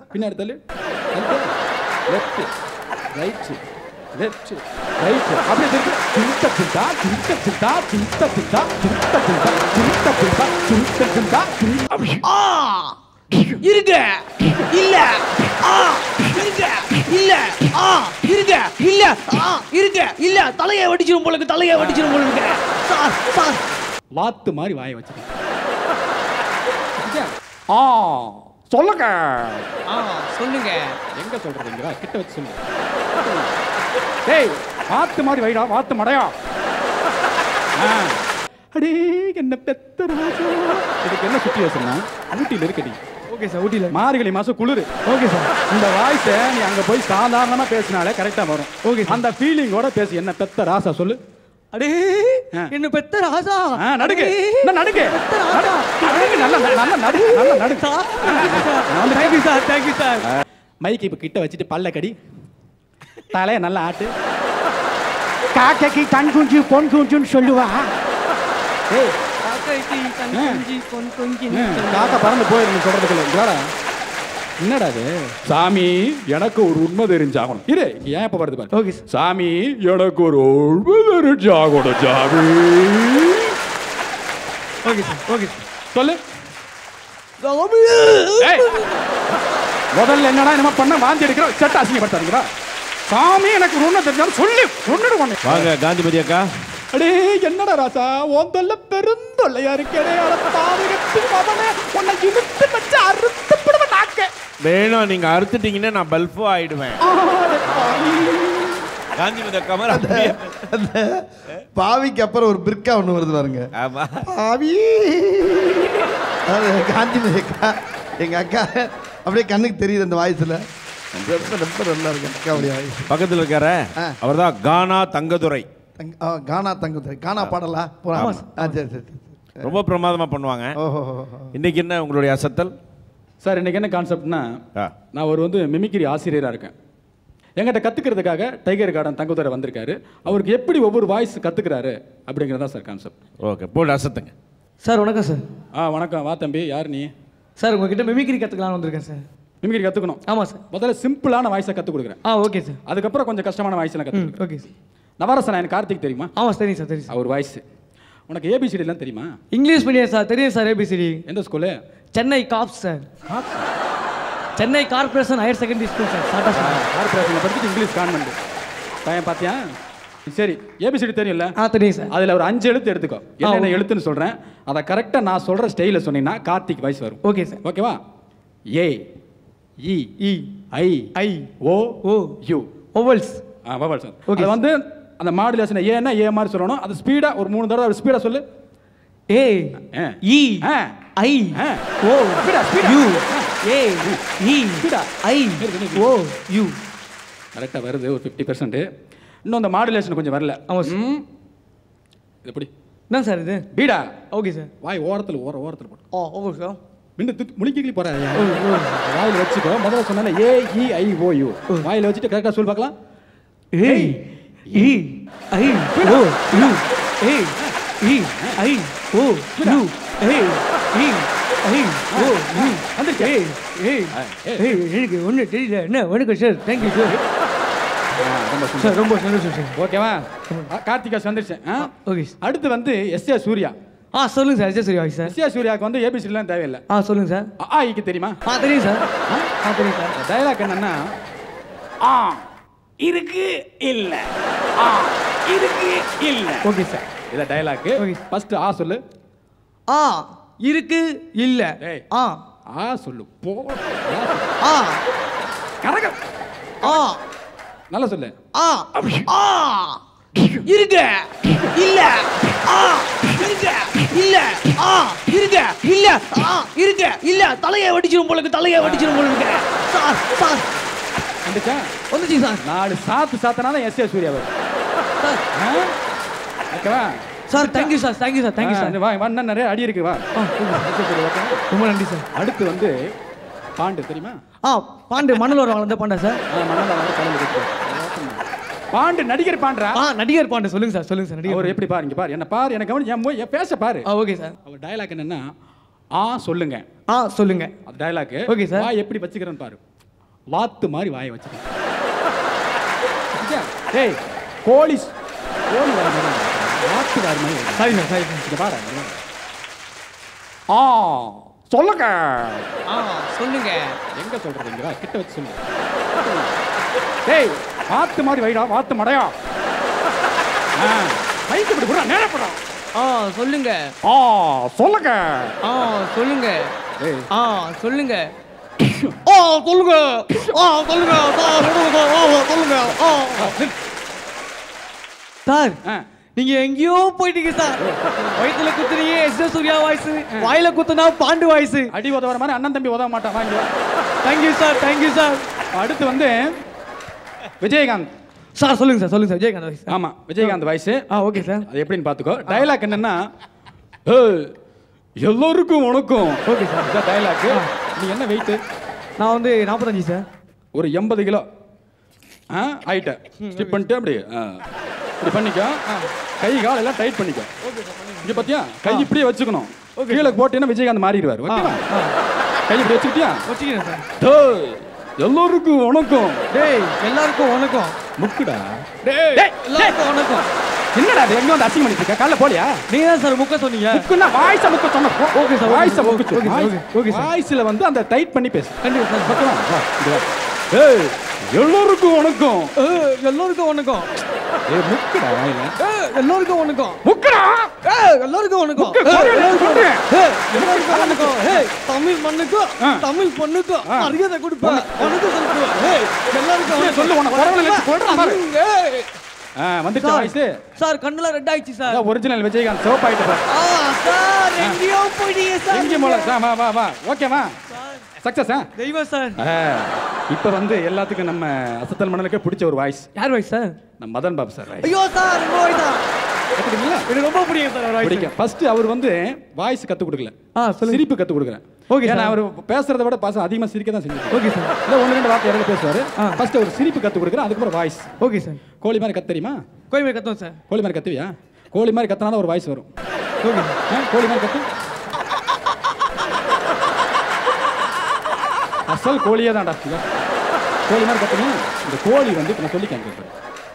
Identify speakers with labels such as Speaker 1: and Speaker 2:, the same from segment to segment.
Speaker 1: பின்னாடி தள்ளு left right left right அப்படியே திருப்பி சிந்த சிந்தா சிந்த சிந்தா சிந்த சிந்தா சிந்த சிந்தா சிந்த சிந்தா சிந்த சிந்தா
Speaker 2: ஆ இருங்க இல்ல ஆ இருங்க இல்ல ஆ இருங்க இல்ல ஆ இருங்க இல்ல தலையை வடிச்சிரும் போல இருக்கு தலையை வடிச்சிரும் போல இருக்கு சார் சார்
Speaker 1: வாத்து மாதிரி வாயை வச்சிருக்கேன் ஆ சொல்லுங்க
Speaker 2: ஆ சொல்லுங்க
Speaker 1: எங்க சொல்றதுங்களா கிட்ட வச்சு சொல்லுங்க டேய் வாத்து மாதிரி வைடா வாத்து மடையா ஆ. அடே என்ன பெத்த ராஜா இதுக்கு என்ன சுத்தி வச்சுனா ஊட்டியில இருக்கடி
Speaker 3: ஓகே சார் ஊட்டியில்
Speaker 1: மார்கழி மாசம் குளிர்
Speaker 3: ஓகே சார்
Speaker 1: இந்த வாய்ஸை நீ அங்க போய் சாதாரணமா பேசினாலே கரெக்டா வரும்
Speaker 3: Okay, sir.
Speaker 1: அந்த ஃபீலிங்கோட பேசி என்ன பெத்த ராசா சொல்லு
Speaker 3: அடே
Speaker 1: ஆ.
Speaker 3: என்ன பெத்த ராசா
Speaker 1: ஆ, நடுங்க
Speaker 3: அடே,
Speaker 1: என்ன நடுங்க
Speaker 3: பெத்த ராசா
Speaker 1: நடுங்க நல்ல நல்ல நடு நல்ல நடு
Speaker 3: தேங்க்யூ சார் தேங்க்யூ சார்
Speaker 1: மைக்கு இப்ப கிட்ட வச்சுட்டு பல்ல கடி தலைய நல்லா ஆட்டு காக்கைக்கு கண் குஞ்சு பொன் குஞ்சுன்னு சொல்லுவா ஏய்
Speaker 3: காக்கைக்கு கண்
Speaker 1: ஆ.
Speaker 3: கொஞ்சி பொன் கொஞ்சி
Speaker 1: ம், காக்கா பறந்து போயிருந்து சொல்றதுக்குள்ள இங்கடா என்னடா அது சாமி எனக்கு ஒரு உண்மை தெரிஞ்சாகணும் இரு ஏன் இப்ப வருது பாரு
Speaker 3: ஓகே சார்
Speaker 1: சாமி எனக்கு ஒரு உண்மை தெரிஞ்சாகணும் சாமி
Speaker 3: ஓகே சார் ஓகே சார்
Speaker 1: சொல்லு ஏய், முதல்ல என்னடா என்ன பண்ண வாந்தி எடுக்கிற செட்ட அசிங்கப்படுத்தாதீங்களா சாமி எனக்கு ஒரு உண்மை தெரிஞ்சாலும் சொல்லு ஒன்னு ஒண்ணு
Speaker 4: வாங்க காந்திமதி அக்கா
Speaker 1: அடே என்னடா ராசா உன் தொல்லை பெருந்தொல்லையா இருக்கே அட பாதகத்தின் மகனே உன்னை இழுத்து வச்சு அறுத்து விடுவ நாக்க
Speaker 4: வேணும் நீங்க அறுத்துட்டீங்கன்னா நான் பல்ஃபோ ஆயிடுவேன்
Speaker 1: ஆடே பாவி.
Speaker 4: காந்திமதி அக்கா மாதிரி அப்படியே.
Speaker 5: அந்த பாவிக்கு அப்புறம் ஒரு பிர்கா ஒன்று வருது பாருங்க
Speaker 4: ஆமா
Speaker 5: பாவி அது காந்திமதி அக்கா எங்க அக்கா அப்படியே கண்ணுக்கு தெரியுது அந்த வாய்ஸ்ல ரொம்ப ரொம்ப நல்லா இருக்கு அக்காவுடைய வாய்ஸ்
Speaker 4: பக்கத்துல இருக்கார
Speaker 5: ஆ.
Speaker 4: அவர்தான் கானா தங்கதுரை
Speaker 5: தங்க ஆ, கானா தங்கத்துறை கானா பாடலா போலாம் ஆ சரி சரி சரி.
Speaker 4: ரொம்ப பிரமாதமா பண்ணுவாங்க
Speaker 5: ஓஹோ
Speaker 4: இன்னைக்கு என்ன உங்களுடைய அசத்தல்
Speaker 1: சார் இன்னைக்கு என்ன கான்செப்ட்னா
Speaker 4: ஆ.
Speaker 1: நான் ஒரு வந்து மிமிக்ரி ஆசிரியராக இருக்கேன் என்கிட்ட கத்துக்கிறதுக்காக டைகர் கார்டன் தங்குதுரை வந்திருக்காரு அவருக்கு எப்படி ஒவ்வொரு வாய்ஸ் கத்துக்கிறாரு அப்படிங்கிறது தான் சார் கான்செப்ட்
Speaker 4: ஓகே போட்டு அசத்துங்க
Speaker 3: சார் வணக்கம் சார்
Speaker 1: ஆ வணக்கம் வா தம்பி யார் நீ
Speaker 3: சார் உங்ககிட்ட மிமிக்ரி கற்றுக்கலாம்னு வந்திருக்கேன் சார்
Speaker 1: மிமிக்ரி கத்துக்கணும்
Speaker 3: ஆமாம் சார்
Speaker 1: முதல்ல சிம்பிளான வாய்ஸை கற்றுக் கொடுக்குறேன்
Speaker 3: ஆ ஓகே சார்
Speaker 1: அதுக்கப்புறம் கொஞ்சம் கஷ்டமான வாய்ஸ்லாம்
Speaker 3: ம்
Speaker 1: கற்றுக்
Speaker 3: ஓகே சார்
Speaker 1: நவரசனாயன் கார்த்திக் தெரியுமா
Speaker 3: ஆமாம் சரிங்க சார் தெரியும் சார்
Speaker 1: அவர் வாய்ஸ் உனக்கு ஏபிசிடிலாம் தெரியுமா
Speaker 3: இங்கிலீஷ் மீடியம் சார் தெரியும் சார் ஏபிசிடி
Speaker 1: எந்த ஸ்கூலு
Speaker 3: சென்னை காப்ஸ் sir Chennai corporation higher secondary school sir சாட்டா சார்
Speaker 1: கார்பரேஷனில் படிச்சுட்டு இங்கிலீஷ் கான்வெண்ட் பையன் பார்த்தியா சரி ஏபிசிடி தெரியும்ல
Speaker 3: ஆ தெரியும் சார்
Speaker 1: அதில் ஒரு அஞ்சு எழுத்து எடுத்துக்கோ என்னென்ன
Speaker 3: ஓகே.
Speaker 1: எழுத்துன்னு சொல்கிறேன் அதை கரெக்டாக நான் சொல்கிற ஸ்டைலில் சொன்னீங்கன்னா கார்த்திக் வாய்ஸ் வரும்
Speaker 3: ஓகே சார்
Speaker 1: ஓகேவா A E
Speaker 3: E
Speaker 1: I
Speaker 3: I
Speaker 1: O
Speaker 3: O
Speaker 1: U
Speaker 3: vowels
Speaker 1: ah vowel sir
Speaker 3: okay
Speaker 1: அது வந்து அந்த மாடுலேஷன் ஏன்னா ஏ மாதிரி சொல்லணும் அது ஸ்பீடாக ஒரு மூணு தடவை ஸ்பீடாக சொல்லு
Speaker 3: A
Speaker 1: ah.
Speaker 3: E
Speaker 1: ah.
Speaker 3: I
Speaker 1: ah.
Speaker 3: O
Speaker 1: ஸ்பீடா, ஸ்பீடா.
Speaker 3: U
Speaker 1: ah.
Speaker 3: ஏ இ
Speaker 1: ஸ்பீடா.
Speaker 3: ஐ
Speaker 1: இருக்கு, இருக்கு.
Speaker 3: ஓ யூ
Speaker 1: கரெக்டாக வருது ஒரு ஃபிஃப்டி பர்சன்ட் இன்னும் அந்த மாடுலேஷன் கொஞ்சம் வரல
Speaker 3: ஆமா சார்.
Speaker 1: ம். இது எப்படி
Speaker 3: என்ன சார் இது
Speaker 1: பீடா
Speaker 3: ஓகே சார்
Speaker 1: வாய் ஓரத்தில் ஓர ஓரத்தில் போட்டு
Speaker 3: ஓ ஓகே சார்
Speaker 1: மின்னு தூக்கி முழுக்கி போற வாயில் வச்சுக்கோ முதல்ல சொன்னால ஏ இ ஐ ஓ யூ வாயில் வச்சுட்டு கரெக்டாக சொல்லி பார்க்கலாம்
Speaker 3: A E I O U A E I O U A E I O U
Speaker 1: வந்துருச்சு.
Speaker 3: ஏய் ஏய் ஏய் எனக்கு ஒன்றும் தெரியல என்ன வணக்கம் சார் தேங்க்யூ சார்
Speaker 1: ரொம்ப சுந்தரம்.
Speaker 3: சார் ரொம்ப சந்தோஷம் சார்
Speaker 1: ஓகேவா ஆ, கார்த்திகா வந்துருச்சேன் ஆ?
Speaker 3: ஓகே
Speaker 1: அடுத்து வந்து எஸ் ஏ சூர்யா
Speaker 3: ஆ சொல்லுங்க சார் சரி வாங்க சார்
Speaker 1: எஸ் ஏ சூர்யாவுக்கு வந்து ஏபிசிலாம் தேவையில்லை
Speaker 3: ஆ சொல்லுங்க சார்
Speaker 1: அ, ஆ இக்கு தெரியுமா
Speaker 3: ஆ தெரியும் சார் ஆ தெரியும் சார்
Speaker 1: டைலாக் என்னன்னா ஆ இருக்கு இல்ல ஆ இருக்கு இல்ல
Speaker 3: ஓகே சார்
Speaker 1: இத டைலாக்
Speaker 3: Okay.
Speaker 1: ஃபர்ஸ்ட் ஆ சொல்லு
Speaker 3: ஆ இருக்கு இல்ல
Speaker 1: டேய்.
Speaker 3: ஆ
Speaker 1: ஆ சொல்லு போ
Speaker 3: ஆ
Speaker 1: கரக
Speaker 3: ஆ
Speaker 1: நல்லா சொல்லு
Speaker 2: ஆ ஆ இருங்க இல்ல ஆ இருங்க இல்ல ஆ இருங்க இல்ல ஆ இருங்க இல்ல தலையை வடிச்சிரும் போல இருக்கு தலையை வடிச்சிரும் போல இருக்கு சார் சார்
Speaker 1: வந்துச்சா
Speaker 2: வந்துச்சு சார்
Speaker 1: நாலு சாத்து சாத்தனால எஸ் ஏ சூர்யா வரும்
Speaker 2: சார்
Speaker 1: ஆ? ஓகேவா
Speaker 3: sir thank you sir thank you sir thank you
Speaker 1: ஆ,
Speaker 3: சார்
Speaker 1: வா வா, இன்னும் நிறைய அடி இருக்கு வா ஓகே.
Speaker 3: ரொம்ப நன்றி சார்
Speaker 1: அடுத்து வந்து பாண்டு தெரியுமா
Speaker 3: ஆ பாண்டு மணல் வர வளர்ந்த பாண்டா சார்
Speaker 1: ஆ, மணல்ல வந்து கலந்து கொடுத்து. பாண்டு நடிகர் பாண்டா
Speaker 3: ஆ நடிகர் பாண்டு சொல்லுங்க சார் சொல்லுங்க சார் நடிகர்
Speaker 1: அவர் எப்படி பாருங்க பாரு என்ன பாரு எனக்கு கவனி என் மொய்- என் பேச பாரு
Speaker 3: ஆ ஓகே சார்
Speaker 1: அவர் டயலாக் என்னன்னா ஆ சொல்லுங்க
Speaker 3: ஆ சொல்லுங்க
Speaker 1: அது டயலாக்
Speaker 3: Okay, sir.
Speaker 1: வா எப்படி வச்சுக்கிறேன்னு பாரு வாத்து மாதிரி வாயை வச்சுக்கணும் டேய் கோழி ஸ்- கோழி வாய் மாதிரி வைக்கணும். வாத்து வாய் மாதிரி வைக்கணும்.
Speaker 3: சரி சார் சரி சார்
Speaker 1: இங்க பாரு இங்க பாரு. ஆ சொல்லுங்க
Speaker 2: ஆ சொல்லுங்க
Speaker 1: எங்க சொல்றது இங்க வா, கிட்ட வச்சு சொல்லுங்க டேய் வாத்து மாதிரி வைடா வாத்து மடையா ஆ மைக்கு இப்படி புறா நேரா போடா
Speaker 2: ஆ சொல்லுங்க
Speaker 1: ஆ சொல்லுங்க
Speaker 2: ஆ சொல்லுங்க
Speaker 1: டேய்
Speaker 2: ஆ சொல்லுங்க ஆ சொல்லுங்க ஆ சொல்லுங்க ஆ சொல்லுங்க ஆ சொல்லுங்க ஆ சார்
Speaker 1: ஆ
Speaker 2: நீங்க எங்கேயோ போயிட்டீங்க சார் வயித்துல குத்துனீங்க எஸ் சூர்யா வாய்ஸ் வாயில குத்துனா பாண்டு வாய்ஸ்
Speaker 1: அடி உதவுற மாதிரி அண்ணன் தம்பி உதவ மாட்டான் வாங்க
Speaker 2: தேங்க்யூ சார் தேங்க்யூ சார்
Speaker 1: அடுத்து வந்து விஜயகாந்த்
Speaker 2: சார் சொல்லுங்க சார் சொல்லுங்க சார் விஜயகாந்த் வாய்ஸ்
Speaker 1: ஆமா விஜயகாந்த் வயசு
Speaker 2: ஆ ஓகே சார்
Speaker 1: அது எப்படின்னு பாத்துக்கோ டைலாக் என்னன்னா ஏய், எல்லோருக்கும் உனக்கும்
Speaker 2: ஓகே சார்
Speaker 1: இதான் டைலாக் நீ என்ன வெயிட்
Speaker 2: நான் வந்து நாற்பத்தஞ்சு சார்
Speaker 1: ஒரு எண்பது கிலோ ஆ ஆயிட்ட ஸ்டிப் பண்ணிட்டு அப்படி ஆ. இப்படி பண்ணிக்கோ கை கால் எல்லாம் டைட் பண்ணிக்கோ இங்க பாத்தியா கை இப்படியே வச்சுக்கணும் கீழே போட்டீங்கன்னா விஜயகாந்த் மாறிடுவார் ஓகேவா கை இப்படி வச்சுக்கிட்டியா
Speaker 2: வச்சுக்கிறேன் சார்
Speaker 1: டேய், எல்லோருக்கும் உனக்கும்
Speaker 2: டேய் எல்லாருக்கும் வணக்கம்
Speaker 1: முக்குடா
Speaker 2: டேய்
Speaker 1: டேய்,
Speaker 2: எல்லாருக்கும் வணக்கம்
Speaker 1: என்னடா இது எங்க வந்து அசிங்கம் பண்ணிட்டு இருக்க காலைல போலியா
Speaker 2: நீங்க தான் சார் முக்க சொன்னீங்க
Speaker 1: முக்குன்னா வாய்ஸ முக்க சொன்ன
Speaker 2: Okay sir, okay
Speaker 1: வாய்ஸ
Speaker 2: sir,
Speaker 1: முக்கு
Speaker 2: okay, okay, okay, okay sir.
Speaker 1: வாய்ஸ்ல வந்து அந்த டைட் பண்ணி பேசு
Speaker 2: கண்டிப்பா சார்
Speaker 1: ஓகேவா வா இங்க வா ஏய் எல்லோருக்கும் வணக்கம்
Speaker 2: ஏய், எல்லாருக்கும் வணக்கம்
Speaker 1: ஏய் முக்குடா வாயில
Speaker 2: ஏய், எல்லாருக்கும் வணக்கம்
Speaker 1: முக்குடா
Speaker 2: ஏய், எல்லாருக்கும் வணக்கம்
Speaker 1: முக்கு,
Speaker 2: ஏய்,
Speaker 1: கொரியன்
Speaker 2: எல்லாருக்கும்
Speaker 1: சொல்றேன்.
Speaker 2: ஏய், எல்லாருக்கும் வணக்கம் ஏய், தமிழ் மண்ணுக்கும்
Speaker 1: ஆ.
Speaker 2: தமிழ் பொண்ணுக்கும்
Speaker 1: ஆ.
Speaker 2: மரியாதை கொடுப்பேன் வணக்கம் சொல்லுவேன் ஏய், எல்லாருக்கும்
Speaker 1: ஏய்,
Speaker 2: வணக்கம்.
Speaker 1: சொல்லு, உனக்கு குரவலை வச்சு கொல்றேன் பாரு.
Speaker 2: ஏய்.
Speaker 1: ஆ வந்துச்சா
Speaker 2: சார்,
Speaker 1: வாய்ஸ்
Speaker 2: சார் கண்ணுல ரெட் ஆயிடுச்சு சார்
Speaker 1: ஒரிஜினல் விஜயகாந்த் சோப் ஆயிட்டு பாரு
Speaker 2: ஆ சார் எங்கேயோ போயிட்டீங்க சார்
Speaker 1: எங்க போல சா, வா வா வா ஓகேவா சக்சஸ் ஆ
Speaker 2: தெய்வம் சார்
Speaker 1: ஆ, இப்ப வந்து எல்லாத்துக்கும் நம்ம அசத்தல் மணலுக்கே பிடிச்ச ஒரு வாய்ஸ்
Speaker 2: யார் வாய்ஸ் சார்
Speaker 1: நம்ம மதன் பாபு சார் வாய்ஸ்
Speaker 2: ஐயோ சார் உங்க வாய்ஸ் தான்
Speaker 1: கத்துக்கிட்டீங்களா
Speaker 2: எனக்கு ரொம்ப பிடிக்கும் சார் அவர் வாய்ஸ்
Speaker 1: பிடிக்கும் ஃபர்ஸ்ட் அவர் வந்து வாய்ஸ் கத்து கொடுக்கல
Speaker 2: ஆ சொல்லுங்க
Speaker 1: சிரிப்பு கத்து கொடுக்குறேன்
Speaker 2: Okay,
Speaker 1: ஏன்னா
Speaker 2: sir.
Speaker 1: அவர் பேசுறத விட பாசம் அதிகமா சிரிக்க தான் செஞ்சு
Speaker 2: ஓகே சார்
Speaker 1: இல்ல ஒன்று ரெண்டு வார்த்தை இடையில பேசுவாரு
Speaker 2: ஆ.
Speaker 1: ஃபர்ஸ்ட் ஒரு சிரிப்பு கத்து கொடுக்குறேன் அதுக்கப்புறம் வாய்ஸ்
Speaker 2: ஓகே சார்
Speaker 1: கோழி மாதிரி கத்து தெரியுமா
Speaker 2: கோயில் கத்துவோம் சார்
Speaker 1: கோழி மாதிரி கத்துவியா கோழி மாதிரி கத்தினா தான் ஒரு வாய்ஸ் வரும்
Speaker 2: ஓகே
Speaker 1: ஆ, கோழி மாதிரி கத்து அசல் கோழியே தான்டா இங்க. கோழி மாதிரி கத்துனா இந்த கோழி வந்து இப்ப நான் சொல்லி காமிக்கிறேன்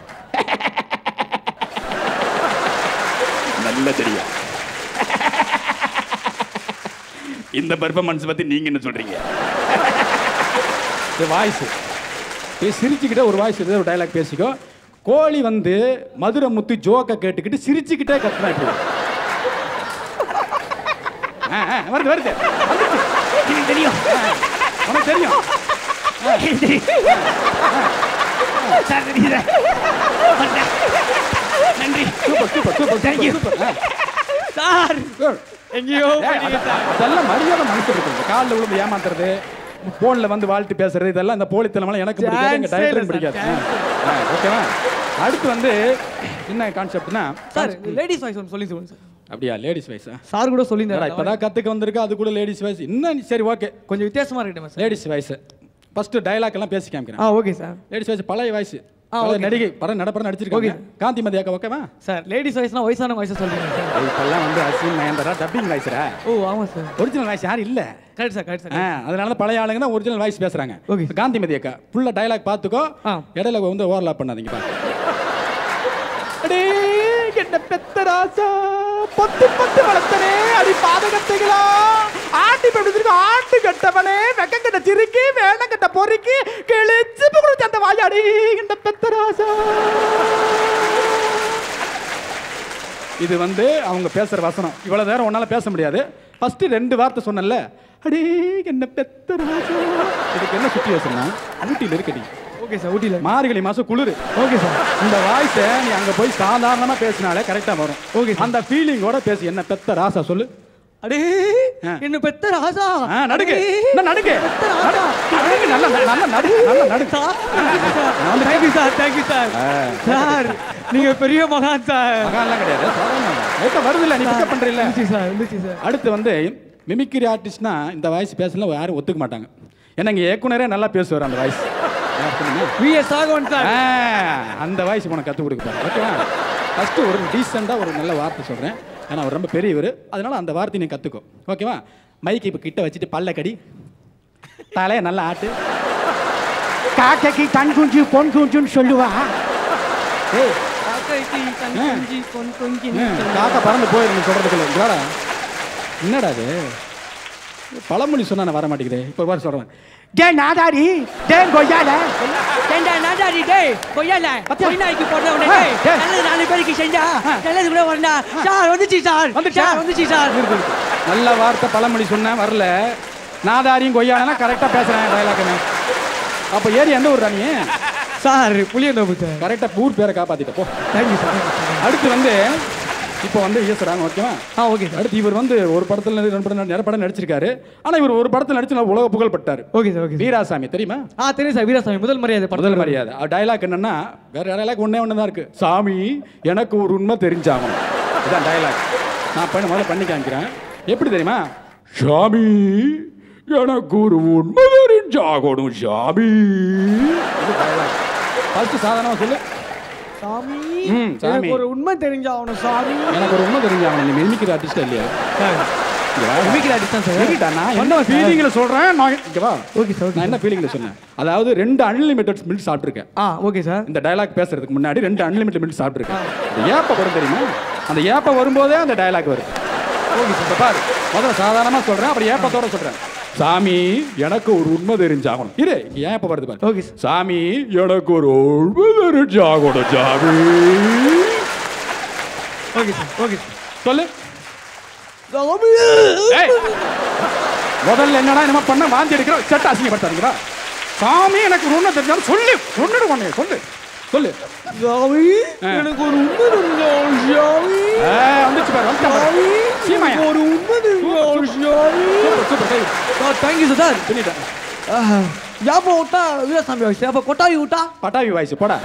Speaker 1: நல்ல தெரியும் இந்த பெர்ஃபார்மன்ஸ் பத்தி நீங்க என்ன சொல்றீங்க இது வாய்ஸ் சிரிச்சுக்கிட்டே ஒரு வாய்ஸ் ஒரு டைலாக் பேசிக்கோ கோழி வந்து மதுரை முத்து ஜோக்க கேட்டுக்கிட்டு சிரிச்சுக்கிட்டே கத்துனா இப்படி ஆ, ஆ, வருது வருது வந்துச்சு.
Speaker 2: எனக்கு தெரியும்
Speaker 1: உனக்கு தெரியும்
Speaker 2: சார் தெரியுது நன்றி
Speaker 1: super super super
Speaker 2: Thank you.
Speaker 1: சூப்பர் ஆ,
Speaker 2: சார்
Speaker 1: good.
Speaker 2: எங்கேயோ
Speaker 1: ஏய்,
Speaker 2: போயிட்டீங்க
Speaker 1: அத-
Speaker 2: சார்
Speaker 1: அதெல்லாம் மரியாதை மனசு இருக்கு காலில் விழுந்து ஏமாத்துறது போன்ல வந்து வாழ்த்து பேசுறது இதெல்லாம் இந்த போலித்தனமெல்லாம் எனக்கு பிடிக்காது எங்க
Speaker 2: Chance ஏ இல்ல
Speaker 1: டைரக்டரும் பிடிக்காது
Speaker 2: sir,
Speaker 1: ஆ, ஓகேவா அடுத்து வந்து என்ன கான்செப்ட்னா
Speaker 2: சார் லேடிஸ் வாய்ஸ் ஒன்று சொல்லி சொல்லுங்க சார்
Speaker 1: அப்படியா லேடிஸ் வயசு
Speaker 2: சார் கூட சொல்லியிருந்தாரு
Speaker 1: இப்பதான் கத்துக்க வந்திருக்கு அது கூட லேடிஸ் வயசு இன்னும் சரி ஓகே
Speaker 2: கொஞ்சம் வித்தியாசமா இருக்கட்டும் சார்
Speaker 1: லேடிஸ் வயசு ஃபர்ஸ்ட் டயலாக் எல்லாம் பேசி காமிக்கிறேன்
Speaker 2: ஆ ஓகே சார்
Speaker 1: லேடிஸ் வயசு பழைய வயசு
Speaker 2: ஆ,
Speaker 1: பழைய
Speaker 2: okay.
Speaker 1: நடிகை படம் நடப்படம் நடிச்சிருக்காங்க
Speaker 2: Okay.
Speaker 1: காந்தி மதியாக்கா ஓகேவா
Speaker 2: சார் லேடிஸ் வாய்ஸ்னா வயசான வாய்ஸ் சொல்றீங்க சார்
Speaker 1: இப்பெல்லாம் வந்து அசின் நயன்தரா டப்பிங் வாய்ஸ்ரா
Speaker 2: ஓ ஆமா சார்
Speaker 1: ஒரிஜினல் வாய்ஸ் யாரும் இல்ல
Speaker 2: கரெக்ட் சார் கரெக்ட்
Speaker 1: ஆ,
Speaker 2: சார்
Speaker 1: அதனால தான் பழைய ஆளுங்க தான் ஒரிஜினல் வாய்ஸ் பேசுறாங்க
Speaker 2: Okay.
Speaker 1: இப்ப காந்தி மதியக்கா ஃபுல்லா டயலாக் பார்த்துக்கோ
Speaker 2: ஆ.
Speaker 1: இடையில வந்து ஓவர்லாப் பண்ணாதீங்க பா அடே என்ன பெத்த ராசா பொத்து பொத்து வளர்த்தனே அடி பாதகத்தைகளா ஆட்டி படுத்துருக்கு ஆட்டு கட்டவனே வெக்க கட்ட சிரிக்கி வேண கட்ட பொறுக்கி கிழிச்சு புகுடு அந்த வாயாடி என்ன பெத்த ராசா இது வந்து அவங்க பேசுற வசனம் இவ்வளவு நேரம் உன்னால பேச முடியாது ஃபர்ஸ்ட் ரெண்டு வார்த்தை சொன்னல அடே என்ன பெத்த ராஜா இதுக்கு என்ன சுச்சுவேஷன்னா ஊட்டியில இருக்கடி
Speaker 2: ஓகே சார் ஊட்டியில்
Speaker 1: மார்கழி மாசம் குளிர்
Speaker 2: ஓகே சார்
Speaker 1: இந்த வாய்ஸை நீ அங்க போய் சாதாரணமா பேசினாலே கரெக்டா வரும்
Speaker 2: Okay, sir.
Speaker 1: அந்த ஃபீலிங்கோட பேசி என்ன பெத்த ராசா சொல்லு
Speaker 2: அடே
Speaker 1: ஆ.
Speaker 2: என்ன பெத்த ராசா
Speaker 1: ஆ, நடுக்கு
Speaker 2: அடே,
Speaker 1: என்ன நடுக்கு
Speaker 2: பெத்த ராசா
Speaker 1: நடுக்கு நல்லா நல்லா நடு நல்லா நடு
Speaker 2: sir thank you sir thank you sir
Speaker 1: ஆ.
Speaker 2: சார் நீங்க பெரிய மகான் சார்
Speaker 1: மகான்லாம் கிடையாது சாதாரண லைட்டா வருது இல்ல நீ பிக்கப் பண்றீல்ல
Speaker 2: இருந்துச்சு சார் இருந்துச்சு சார்
Speaker 1: அடுத்து வந்து மிமிக்ரி ஆர்டிஸ்ட்னா இந்த வாய்ஸ் பேசலாம் யாரும் ஒத்துக்க மாட்டாங்க ஏன்னா இங்க இயக்குனரே நல்லா பேசுவார் அந்த வாய்ஸ்
Speaker 2: விஎஸ் ராகவன் சார்
Speaker 1: அந்த வாய்ஸ் உனக்கு கற்றுக் கொடுக்க போறேன் ஓகேவா ஃபர்ஸ்ட் ஒரு டீசெண்டாக ஒரு நல்ல வார்த்தை சொல்கிறேன் ஏன்னா அவர் ரொம்ப பெரியவர் அதனால அந்த வார்த்தையை நீ கற்றுக்கோ ஓகேவா மைக்கு இப்போ கிட்ட வச்சுட்டு பல்ல கடி தலையை நல்லா ஆட்டு
Speaker 3: காக்கைக்கு தன் குஞ்சு பொன் குஞ்சுன்னு சொல்லுவா
Speaker 1: ஏய்
Speaker 2: காக்கைக்கு தன்
Speaker 1: ஆ.
Speaker 2: குஞ்சு பொன் குஞ்சு
Speaker 1: ம், காக்கா பறந்து போயிருக்கு சொல்றதுக்குள்ள இங்க வாடா என்னடா அது பழமொழி சொன்னா நான் வர மாட்டேங்குது இப்போ வர சொல்றேன்
Speaker 3: டே நாதாரி டே கொய்யால
Speaker 2: ஏண்டா நாடாடி டேய் கொய்யால கொய் நாய்க்கு போடுறவனே
Speaker 1: ஆ,
Speaker 2: டேய்
Speaker 1: டேய்.
Speaker 2: நல்லது நாலு பேருக்கு செஞ்சா
Speaker 1: ஆ.
Speaker 2: நல்லது கூட வரண்டா சார் வந்துச்சு சார்
Speaker 1: வந்துச்சா?
Speaker 2: சார் வந்துச்சு சார்
Speaker 1: நல்ல வார்த்தை பழமொழி சொன்னேன் வரல நாதாரியும் கொய்யானா கரெக்டாக பேசுகிறேன் டயலாக்குன்னு அப்போ ஏறி எந்த ஊர் நீ
Speaker 3: சார் புளியந்தோப்பு சார்
Speaker 1: கரெக்டாக ஊர் பேரை காப்பாற்றிட்ட போ
Speaker 3: தேங்க்யூ சார் தேங்க்யூ சார்
Speaker 1: அடுத்து வந்து இப்போ வந்து ஈஸ்வராங்க ஓகேவா
Speaker 3: ஆ ஓகே சார்
Speaker 1: அடுத்து இவர் வந்து ஒரு படத்தில் ரெண்டு படம் நிறைய படம் நடிச்சிருக்காரு ஆனால் இவர் ஒரு படத்தில் நடிச்சு நல்லா உலக புகழ்பட்டார்
Speaker 3: okay sir okay sir
Speaker 1: Veeraswamy தெரியுமா
Speaker 3: ஆ தெரியும் சார் வீராசாமி முதல் மரியாதை படத்தில்
Speaker 1: முதல் மரியாதை டைலாக் என்னன்னா வேற டைலாக் ஒண்ணே ஒன்று தான் இருக்கு சாமி எனக்கு ஒரு உண்மை தெரிஞ்சாகணும் இதான் டைலாக் நான் பண்ண முதல்ல பண்ணி காமிக்கிறேன் எப்படி தெரியுமா சாமி எனக்கு ஒரு உண்மை தெரிஞ்சாகணும் சாமி இது டைலாக் ஃபர்ஸ்ட் சாதாரணமாக சொல்லு
Speaker 3: சாமி
Speaker 1: ம், சாமி.
Speaker 3: எனக்கு ஒரு உண்மை தெரிஞ்சா அவனு சாமி
Speaker 1: எனக்கு ஒரு உண்மை தெரிஞ்சாகணும் நீ மிமிக்கிற ஆர்டிஸ்ட் இல்லையா
Speaker 3: சார்
Speaker 1: இங்க வா.
Speaker 3: மிமிக்கிற artist தான் சார்.
Speaker 1: சரிடா, நான் என்ன
Speaker 3: பண்ணுவேன் சார்.
Speaker 1: ஃபீலிங்ல சொல்றேன் நான் இங்க வா
Speaker 3: ஓகே சார் ஓகே
Speaker 1: நான் என்ன ஃபீலிங்ல சொன்னேன் அதாவது ரெண்டு அன்லிமிட்டட் மில்க் சாப்பிட்டுருக்கேன்
Speaker 3: ஆ ஓகே சார்
Speaker 1: இந்த டயலாக் பேசுறதுக்கு முன்னாடி ரெண்டு அன்லிமிட்டட் மினிட் சாப்பிட்டுருக்கேன் அந்த ஏப்ப வரும் தெரியுமா அந்த ஏப்ப வரும்போதே அந்த டயலாக் வரும் ஓகே சார் பாரு முதல்ல சாதாரணமா சொல்றேன் அப்புறம் ஏப்பத்தோட சொல்றேன் சாமி எனக்கு ஒரு உண்மை தெரிஞ்சாகணும் இரு இங்க ஏன் எப்ப வருது பாரு
Speaker 3: ஓகே சார்
Speaker 1: சாமி எனக்கு ஒரு உண்மை தெரிஞ்சாகணும் சாமி
Speaker 3: ஓகே சார் ஓகே சார்
Speaker 1: சொல்லு ஏய், முதல்ல என்னடா என்னமா பண்ண வாந்தி எடுக்கிறோம் செட்ட அசிங்கப்படுத்தாதீங்களா சாமி எனக்கு ஒரு உண்மை தெரிஞ்சாலும் சொல்லு சொன்னிடு உன்னைய சொல்லு சொல்லு
Speaker 3: சாமி
Speaker 1: ஆ.
Speaker 3: எனக்கு ஒரு உண்மை தெரிஞ்சா சாமி
Speaker 1: ஏய், வந்துச்சு பாரு வந்துச்சு பாரு சீமாயா
Speaker 3: ஒரு உண்மை தெரிஞ்சா சாமி
Speaker 1: சூப்பர் சூப்பர் கை
Speaker 3: சார் தேங்க்யூ சார் சார்
Speaker 1: பின்னிட்டேன்
Speaker 3: ஞாபகம் விட்டா வீரசாமி வாய்ஸ் அப்போ கொட்டாவி விட்டா
Speaker 1: பட்டாவி வாய்ஸ் போடா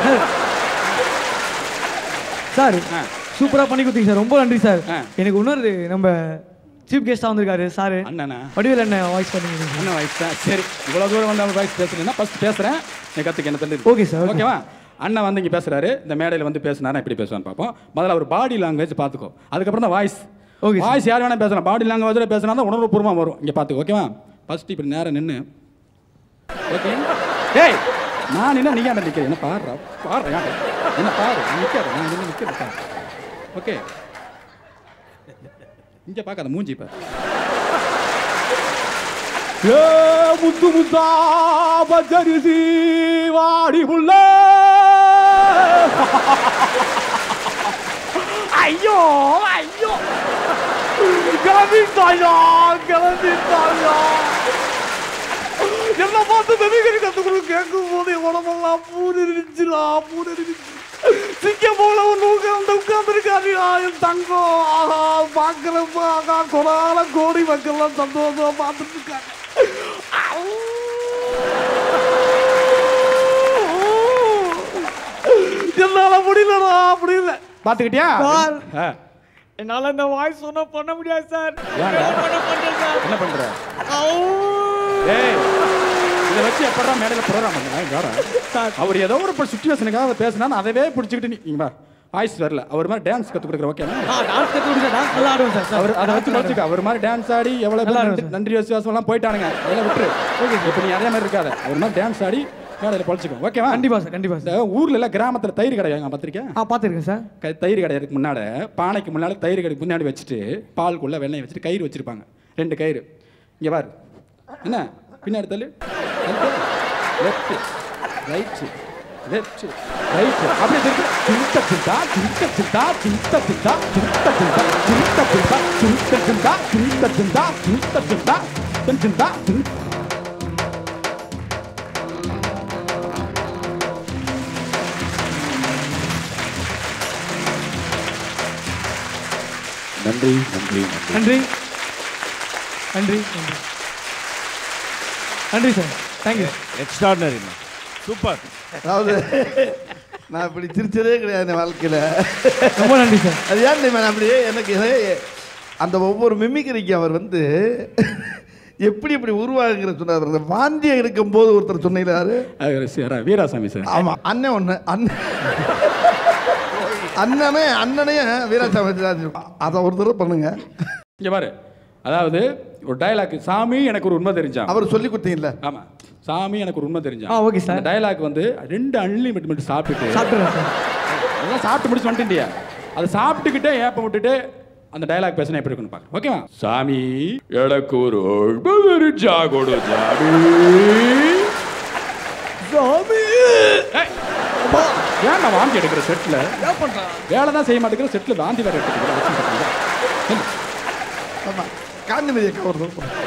Speaker 3: சார்
Speaker 1: ஆ.
Speaker 3: சூப்பரா பண்ணி கொடுத்தீங்க சார் ரொம்ப நன்றி சார்
Speaker 1: ஆ.
Speaker 3: எனக்கு இன்னொரு நம்ம சீஃப் கெஸ்டா வந்திருக்காரு சார்
Speaker 1: அண்ணனா
Speaker 3: வடிவேல் என்ன வாய்ஸ் பண்ணி
Speaker 1: அண்ணன் வாய்ஸ் தான் சரி இவ்வளவு தூரம் வந்து அவன் வாய்ஸ் பேசுறேன்னா ஃபர்ஸ்ட் பேசுறேன் நீ கத்துக்க என்ன தள்ளு
Speaker 3: Okay, sir, okay.
Speaker 1: ஓகேவா அண்ணன் வந்து இங்க பேசுறாரு இந்த மேடையில வந்து பேசினாரா எப்படி பேசுவான்னு பார்ப்போம் முதல்ல அவர் பாடி லாங்குவேஜ் பார்த்துக்கோ அதுக்கப்புறம் தான் வாய்ஸ்
Speaker 3: Okay, sir.
Speaker 1: வாய்ஸ் யார் வேணா பேசலாம் பாடி லாங்குவேஜ்ல பேசினா தான் உணர்வுபூர்வமா வரும் இங்க பார்த்துக்கோ ஓகேவா ஃபர்ஸ்ட் இப்படி நேரம் நின்னு ஓகே ஏய் நான் என்ன நீங்க என்ன நிக்கிறேன் என்ன பாடுறா பாடுறா யாரு? என்ன பாரு நிக்காத நான் என்ன நிக்கிறேன் ஓகே இங்க பார்க்காத மூஞ்சி பாரு ஏ முத்து முத்தா பச்சரிசி வாடி புள்ள ஐயோ ஐயோ கிளம்பிட்டாயா கிளம்பிட்டாயா என்ன பார்த்து பெருகரி கத்துக்கணும் கேட்கும் போது என் உடம்பெல்லாம் பூரிருச்சுடா பூரிருச்சு சிங்கம் போல ஒன்று உட்காந்து உட்காந்துருக்காருடா என் தங்கம் ஆஹா பார்க்குறப்ப ஆகா கொடால கோடி மக்கள்லாம் சந்தோஷமா பார்த்துட்டு இருக்காங்க என்னால முடியலடா முடியல பாத்துக்கிட்டியா
Speaker 3: சார்.
Speaker 1: ஆ,
Speaker 3: என்னால இந்த வாய்ஸ் ஒன்றும் பண்ண முடியாது சார்
Speaker 1: ஏன்டா?
Speaker 3: பண்ண மாட்டேன் சார்
Speaker 1: என்ன பண்ற ஏய் இதை வச்சு எப்படா மேடையில் ப்ரோக்ராம் பண்ணுங்க அவர் ஏதோ ஒரு சுச்சுவேஷனுக்காக பேசினா அதவே பிடிச்சிக்கிட்டு நீ இங்க வாய்ஸ் வரல அவர் மாதிரி டான்ஸ் கற்றுக் கொடுக்குற ஓகேவா
Speaker 3: ஆ டான்ஸ் கத்து கொடுங்க டான்ஸ் நல்லா ஆடுவேன் சார்
Speaker 1: அவர் அதை வச்சு குறைச்சிக்க அவர் மாதிரி டான்ஸ் ஆடி எவ்வளோ
Speaker 3: நல்லா
Speaker 1: பேர்
Speaker 3: இருக்கும்
Speaker 1: நன்றி- நன்றி விசுவாசம் எல்லாம் போயிட்டானுங்க அதெல்லாம் விட்டுரு ஓகே இப்போ நீ அதே மாதிரி இருக்காத அவர் மாதிரி டான்ஸ் ஆடி மேடையில் பொழைச்சிக்கோ ஓகேவா
Speaker 3: கண்டிப்பா சார் கண்டிப்பா
Speaker 1: இந்த
Speaker 3: சார்
Speaker 1: ஊர்ல எல்லாம் கிராமத்துல தயிர் கடை நான் பார்த்திருக்கேன்
Speaker 3: ஆ பார்த்துருக்கேன் சார்
Speaker 1: க- தயிர் கடை இருக்கு முன்னாடி பானைக்கு முன்னாடி தயிர் கடை முன்னாடி வச்சுட்டு பாலுக்குள்ள வெண்ணெய் வச்சுட்டு கயிறு வச்சிருப்பாங்க ரெண்டு கயிறு இங்க பாரு என்ன பின்னாடி தள்ளு லெஃப்ட் ரைட் லெஃப்ட் ரைட் அப்படியே திருப்பி சிந்த சிந்தா சிந்த சிந்தா சிந்த சிந்தா சிந்த சிந்தா சிந்த சிந்தா சிந்த சிந்தா சிந்த சிந்தா சிந்த சிந்தா சிந்த சிந்தா சிந்த நன்றி நன்றி நன்றி
Speaker 3: நன்றி நன்றி நன்றி நன்றி சார் தேங்க்யூ
Speaker 4: எக்ஸ்ட்ராடனரி சூப்பர்
Speaker 5: அதாவது நான் இப்படி சிரிச்சதே கிடையாது என் வாழ்க்கையில்
Speaker 3: ரொம்ப நன்றி சார்
Speaker 5: அது ஏன் தெரியுமா நான் அப்படியே எனக்கு அந்த ஒவ்வொரு மிமிக்கிரிக்கு அவர் வந்து எப்படி எப்படி உருவாகுங்கிற சொன்னார் அந்த வாந்தியம் இருக்கும்போது ஒருத்தர் சொன்னீங்களா
Speaker 1: அவர் சார் வீராசாமி சார்
Speaker 5: ஆமா அண்ணன் ஒண்ணு அண்ணன் அண்ணனே அண்ணனையும் வீராசாமி வச்சு தான் அதை ஒரு தடவை பண்ணுங்க
Speaker 1: இங்க பாரு அதாவது ஒரு டயலாக் சாமி எனக்கு ஒரு உண்மை தெரிஞ்சான்
Speaker 5: அவர் சொல்லி கொடுத்தீங்கல்ல
Speaker 1: ஆமா சாமி எனக்கு ஒரு உண்மை தெரிஞ்சான்
Speaker 3: ஆ, okay, sir.
Speaker 1: அந்த டயலாக் வந்து ரெண்டு அன்லிமிட் மட்டும் சாப்பிட்டுட்டு
Speaker 3: சாப்பிட்டுறேன் சார்
Speaker 1: அதெல்லாம் சாப்பிட்டு முடிச்சு வந்துட்டியா அதை சாப்பிட்டுக்கிட்டே ஏப்ப விட்டுட்டு அந்த டயலாக் பேசினா எப்படி இருக்குன்னு பாக்க ஓகேவா சாமி எனக்கு ஒரு உண்மை தெரிஞ்சா கொடு சாமி
Speaker 3: சாமி
Speaker 1: ஏய், ஏன் நான் வாந்தி எடுக்கிற செட்ல
Speaker 3: என்ன பண்றான்
Speaker 1: வேலை தான் செய்ய மாட்டேங்கிற செட்ல வாந்தி வேற எடுத்துக்கிறேன்
Speaker 5: ஆமா காந்திமதி அக்கா ஒரு தடவை போடுங்க.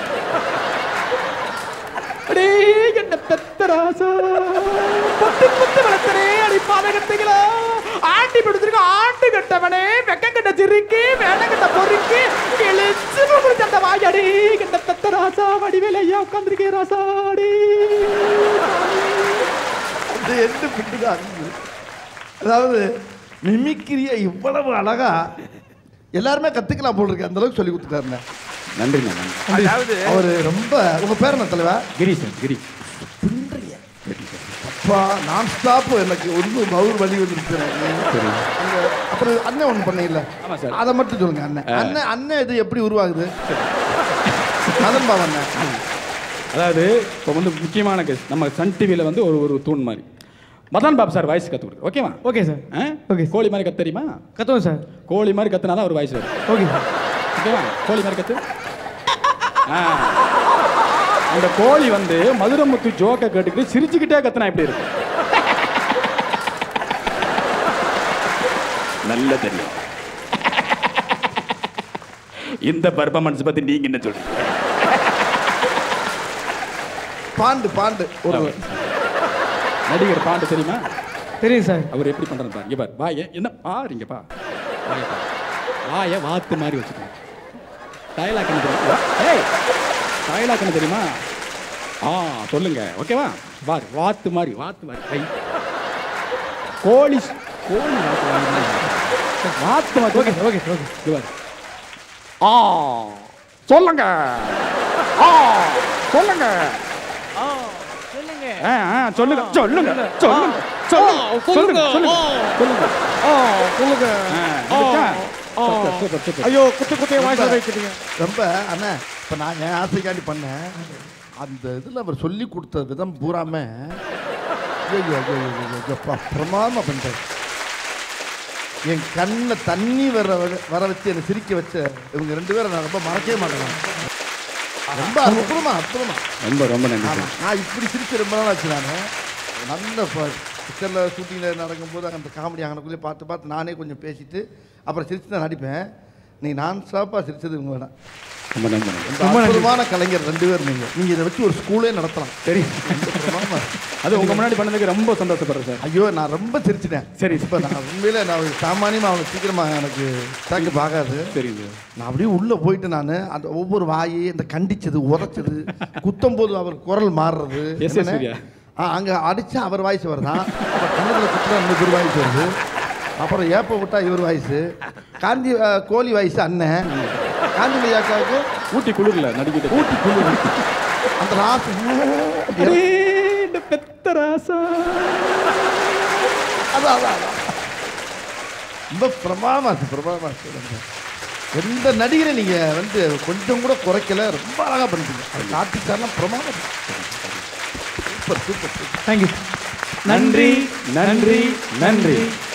Speaker 1: அடே என்ன பெத்த ராசா பத்து பத்து வளர்த்தனே அடி பாதகத்தைகளா ஆண்டி பிடிச்சிருக்க ஆண்டு கட்டவனே வெக்கம் கட்ட சிரிக்கி வேலை கட்ட பொறுக்கி கிழிச்சு முடிச்ச அந்த வாயடி கண்ட பெத்த ராசா வடிவேல ஐயா உட்காந்துருக்கே ராசா அடி
Speaker 5: அந்த எந்த பிட்டு தான் அது. அதாவது மிமிக்கிரிய இவ்வளவு அழகா எல்லாருமே கத்துக்கலாம் போல் இருக்கு அந்த அளவுக்கு சொல்லி கொடுத்துட்டாருண்ணே
Speaker 1: நன்றிங்க நன்றி
Speaker 4: அதாவது
Speaker 5: அவரு ரொம்ப உங்க பேர் என்ன தலைவா
Speaker 1: கிரி சார் கிரி
Speaker 5: அப்பா நான் ஸ்டாப் எனக்கு ஒன்று பவுர் வழி வந்துருச்சு எனக்கு
Speaker 1: சரி
Speaker 5: அந்த அப்புறம் அண்ணன் ஒன்று பண்ணீங்கல்ல
Speaker 1: ஆமா சார்.
Speaker 5: அதை மட்டும் சொல்லுங்க அண்ணன் அண்ணன் அண்ணன் இது எப்படி உருவாகுது மதன் பாவம் அண்ணன்
Speaker 1: அதாவது இப்போ வந்து முக்கியமான கேஸ் நம்ம சன் டிவியில் வந்து ஒரு ஒரு தூண் மாதிரி மதன் பாபு சார் வாய்ஸ் கற்றுக் கொடுக்குறேன் ஓகேவா
Speaker 3: ஓகே சார்
Speaker 1: ஆ?
Speaker 3: Okay.
Speaker 1: கோழி மாதிரி கத்து தெரியுமா
Speaker 3: கத்துவோம் சார்
Speaker 1: கோழி மாதிரி கத்துனா தான் ஒரு வாய்ஸ் வரும்
Speaker 3: ஓகே சார்
Speaker 1: ஓகேவா கோழி மாதிரி கத்து ஆ. அந்த கோழி வந்து மதுரமுத்து ஜோக்க கேட்டுக்கிட்டு சிரிச்சுக்கிட்டே கத்துனா எப்படி இருக்கும் நல்ல தெரியும் இந்த பர்ஃபார்மன்ஸ் பத்தி நீங்க என்ன சொல்றீங்க
Speaker 5: பாண்டு பாண்டு ஒரு
Speaker 1: நடிகர் பாண்டு தெரியுமா
Speaker 3: தெரியும் சார்
Speaker 1: அவர் எப்படி பண்றாரு பாரு இங்க பாரு வாய என்ன பாருங்க பா வாய பாரு. வாய வாத்து மாதிரி வச்சுக்கணும் டயலாக் என்ன தெரியுமா ஏய் டயலாக் என்ன தெரியுமா ஆ சொல்லுங்க ஓகேவா பாரு வாத்து மாதிரி வாத்து மாதிரி ஐ கோழி கோழி வாத்து மாதிரி வாத்து மாதிரி
Speaker 3: ஓகே ஓகே ஓகே
Speaker 1: இங்க பாரு ஆ சொல்லுங்க ஆ சொல்லுங்க
Speaker 2: சொல்லுங்க
Speaker 1: ஆ, ஆ, சொல்லுங்க சொல்லுங்க சொல்லுங்க சொல்லுங்க சொல்லுங்க சொல்லுங்க சொல்லுங்க
Speaker 3: ஆ சொல்லுங்க
Speaker 1: ஆ, வந்துச்சா? Super, super, super.
Speaker 3: ஐயோ குத்து குத்தைய வாய்ஸ் வைக்கிறீங்க
Speaker 5: ரொம்ப அண்ணா இப்போ நான் என் ஆசைக்காண்டி பண்ணேன் அந்த இதில் அவர் சொல்லி கொடுத்த விதம் பூராம ஐயோ ஐயோ ஐயோ, ஐயோ, ஐயோ, அப்பா, பிரமாதமா பண்ணிட்டார் என் கண்ணில் தண்ணி வர வர- வர வச்சு என்னை சிரிக்க வச்ச இவங்க ரெண்டு பேரும் நான் ரொம்ப மறக்கவே மாட்டேன் ரொம்ப அற்புதமா அற்புதமா
Speaker 1: ரொம்ப ரொம்ப நன்றி
Speaker 5: ஆமா.
Speaker 1: சார்
Speaker 5: நான் இப்படி சிரிச்சு ரொம்ப நாள் ஆச்சு நான் நல்ல பிக்சரில் ஷூட்டிங்கில் நடக்கும்போது அந்த காமெடி அங்கனக்குள்ளே பார்த்து பார்த்து நானே கொஞ்சம் பேசிட்டு அப்புறம் சிரிச்சு தான் நடிப்பேன் நீ நான் ஸ்டாப்பாக சிரிச்சது இவங்க வேணாம்
Speaker 1: ரொம்ப நன்றி நன்றி.
Speaker 5: ரொம்ப அற்புதமான கலைஞர் ரெண்டு பேர் நீங்கள் நீங்கள் இதை வச்சு ஒரு ஸ்கூலே நடத்தலாம்
Speaker 1: தெரியும்
Speaker 5: ரொம்ப பிரமாதமா இருக்கு.
Speaker 1: அது உங்க முன்னாடி பண்ணதுக்கு ரொம்ப சந்தோஷப்படுறேன் சார்
Speaker 5: ஐயோ நான் ரொம்ப சிரிச்சிட்டேன்
Speaker 1: சரி.
Speaker 5: இப்போ நான் உண்மையிலே நான் சாமானியமாக அவனுக்கு சீக்கிரமாக எனக்கு டேக்கப் ஆகாது
Speaker 1: சரிங்க சார்
Speaker 5: நான் அப்படியே உள்ளே போயிட்டு நான் அந்த ஒவ்வொரு வாயி இந்த கண்டிச்சது உரைச்சது குத்தும் போது அவர் குரல் மாறுறது
Speaker 1: எஸ் எஸ்
Speaker 5: என்னண்ணே?
Speaker 1: சூர்யா
Speaker 5: ஆ அங்கே அடிச்சா அவர் வாய்ஸ் வருதான் அப்புறம் கண்ணத்தில் குத்துனா இன்னும் இவர் வாய்ஸ் வருது அப்புறம் ஏப்ப விட்டா இவர் வாய்ஸ் காந்தி ஆ, கோழி வாய்ஸ் அண்ணன் காந்தி மையாக்காவுக்கு
Speaker 1: ஊட்டி குளிர்ல நடிக்கிட்டு
Speaker 5: ஊட்டி குழு அந்த ராசு
Speaker 1: அடே, இந்த பெத்த ராசா
Speaker 5: அதான் அதான் அதான். ரொம்ப பிரமாதமா இருக்கு பிரமாதமா இருக்கு ரொம்ப. எந்த நடிகரை நீங்க வந்து கொஞ்சம் கூட குறைக்கல ரொம்ப அழகா பண்ணிட்டீங்க அது கார்த்திக் பிரமாதம் சூப்பர் சூப்பர் சூப்பர்
Speaker 3: தேங்க்யூ
Speaker 1: நன்றி நன்றி நன்றி